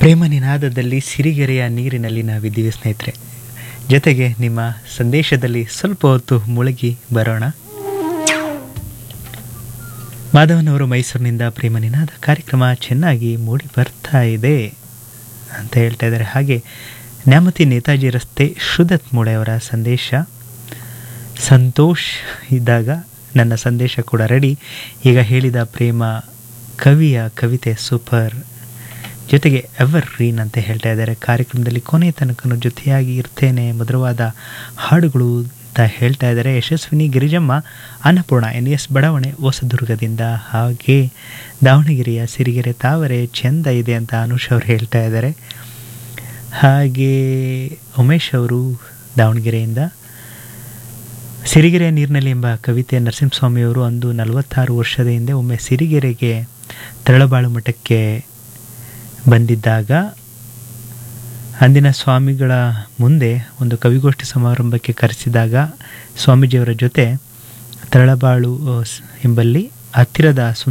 ಪ್ರೇಮ ನಿನಾದದಲ್ಲಿ ಸಿರಿಗೆರೆಯ ನೀರಿನಲ್ಲಿ ನಾವಿದ್ದೀವಿ ಸ್ನೇಹಿತರೆ ಜೊತೆಗೆ ನಿಮ್ಮ ಸಂದೇಶದಲ್ಲಿ ಸ್ವಲ್ಪ ಹೊತ್ತು ಮುಳುಗಿ ಬರೋಣ ಮಾಧವನವರು ಮೈಸೂರಿನಿಂದ ಪ್ರೇಮ ನಿನಾದ ಕಾರ್ಯಕ್ರಮ ಚೆನ್ನಾಗಿ ಮೂಡಿ ಬರ್ತಾ ಇದೆ ಅಂತ ಹೇಳ್ತಾ ಇದ್ದಾರೆ ಹಾಗೆ ನ್ಯಾಮತಿ ನೇತಾಜಿ ರಸ್ತೆ ಶುದತ್ ಮೂಳೆಯವರ ಸಂದೇಶ ಸಂತೋಷ್ ಇದ್ದಾಗ ನನ್ನ ಸಂದೇಶ ಕೂಡ ರೆಡಿ ಈಗ ಹೇಳಿದ ಪ್ರೇಮ ಕವಿಯ ಕವಿತೆ ಸೂಪರ್ ಜೊತೆಗೆ ಎವರ್ ರೀನ್ ಅಂತ ಹೇಳ್ತಾ ಇದ್ದಾರೆ ಕಾರ್ಯಕ್ರಮದಲ್ಲಿ ಕೊನೆ ತನಕ ಜೊತೆಯಾಗಿ ಇರ್ತೇನೆ ಮಧುರವಾದ ಹಾಡುಗಳು ಅಂತ ಹೇಳ್ತಾ ಇದ್ದಾರೆ ಯಶಸ್ವಿನಿ ಗಿರಿಜಮ್ಮ ಅನ್ನಪೂರ್ಣ ಎನ್ ಎಸ್ ಬಡಾವಣೆ ಹೊಸದುರ್ಗದಿಂದ ಹಾಗೆ ದಾವಣಗೆರೆಯ ಸಿರಿಗೆರೆ ತಾವರೆ ಚೆಂದ ಇದೆ ಅಂತ ಅನುಷ್ ಅವರು ಹೇಳ್ತಾ ಇದ್ದಾರೆ ಹಾಗೆ ಉಮೇಶ್ ಅವರು ದಾವಣಗೆರೆಯಿಂದ ಸಿರಿಗೆರೆಯ ನೀರಿನಲ್ಲಿ ಎಂಬ ಕವಿತೆ ನರಸಿಂಹಸ್ವಾಮಿಯವರು ಅಂದು ನಲವತ್ತಾರು ವರ್ಷದ ಹಿಂದೆ ಒಮ್ಮೆ ಸಿರಿಗೆರೆಗೆ ತರಳಬಾಳು ಮಠಕ್ಕೆ ಬಂದಿದ್ದಾಗ ಅಂದಿನ ಸ್ವಾಮಿಗಳ ಮುಂದೆ ಒಂದು ಕವಿಗೋಷ್ಠಿ ಸಮಾರಂಭಕ್ಕೆ ಕರೆಸಿದಾಗ ಸ್ವಾಮೀಜಿಯವರ ಜೊತೆ ತರಳಬಾಳು ಎಂಬಲ್ಲಿ ಹತ್ತಿರದ